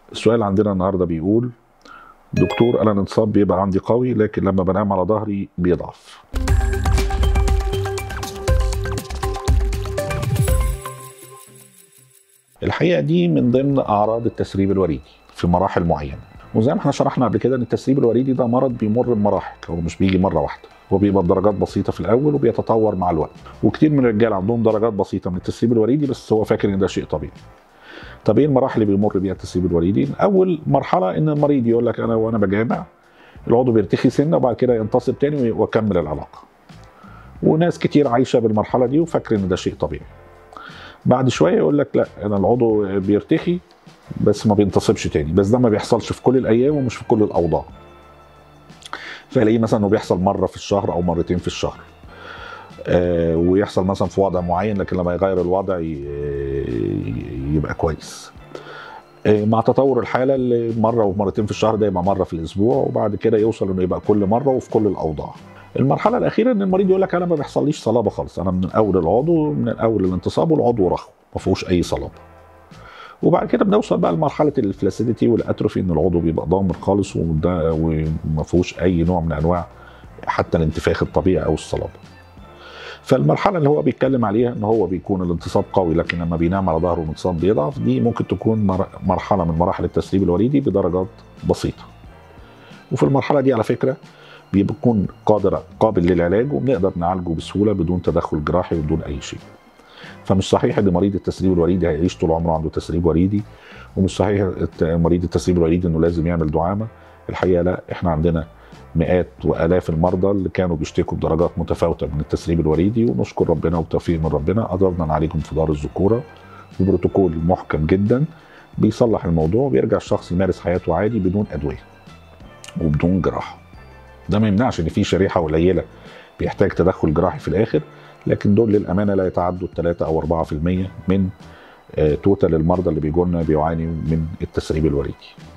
السؤال عندنا النهارده بيقول دكتور انا الانتصاب بيبقى عندي قوي لكن لما بنام على ظهري بيضعف الحقيقه دي من ضمن اعراض التسريب الوريدي في مراحل معينه وزي ما احنا شرحنا قبل كده ان التسريب الوريدي ده مرض بيمر بمراحل هو مش بيجي مره واحده هو بيبقى بدرجات بسيطه في الاول وبيتطور مع الوقت وكتير من الرجال عندهم درجات بسيطه من التسريب الوريدي بس هو فاكر ان ده شيء طبيعي طب ايه المراحل اللي بيمر بيها التسريب الوريدي اول مرحله ان المريض يقول لك انا وانا بجامع العضو بيرتخي سنه وبعد كده ينتصب تاني واكمل العلاقه وناس كتير عايشه بالمرحله دي وفاكر ان ده شيء طبيعي بعد شويه يقول لك لا انا العضو بيرتخي بس ما بينتصبش تاني بس ده ما بيحصلش في كل الايام ومش في كل الاوضاع فلاقيه مثلا انه بيحصل مره في الشهر او مرتين في الشهر آه ويحصل مثلا في وضع معين لكن لما يغير الوضع يبقى كويس آه مع تطور الحاله اللي مره ومرتين في الشهر ده يبقى مره في الاسبوع وبعد كده يوصل انه يبقى كل مره وفي كل الاوضاع المرحله الاخيره ان المريض يقول لك انا ما بيحصليش صلابه خالص انا من اول العضو من اول الانتصاب والعضو رخو ما فيهوش اي صلابه وبعد كده بنوصل بقى لمرحله الفلاسيديتي والاتروفي ان العضو بيبقى ضامر خالص وده وما فيهوش اي نوع من انواع حتى الانتفاخ الطبيعي او الصلابه. فالمرحله اللي هو بيتكلم عليها ان هو بيكون الانتصاب قوي لكن لما بينام على ظهره الانتصاب بيضعف دي ممكن تكون مرحله من مراحل التسريب الوريدي بدرجات بسيطه. وفي المرحله دي على فكره بيكون قادر قابل للعلاج وبنقدر نعالجه بسهوله بدون تدخل جراحي وبدون اي شيء. فمش صحيح ان مريض التسريب الوريدي هيعيش طول عمره عنده تسريب وريدي ومش صحيح مريض التسريب الوريدي انه لازم يعمل دعامه الحقيقه لا احنا عندنا مئات والاف المرضى اللي كانوا بيشتكوا بدرجات متفاوته من التسريب الوريدي ونشكر ربنا وبتوفيق من ربنا قدرنا نعالجهم في دار الذكوره ببروتوكول محكم جدا بيصلح الموضوع وبيرجع الشخص يمارس حياته عادي بدون ادويه وبدون جراحه ده ما يمنعش ان في شريحه قليله بيحتاج تدخل جراحي في الاخر لكن دول للامانه لا يتعدوا 3 او 4% من توتال المرضى اللي بيجوا لنا بيعانوا من التسريب الوريدي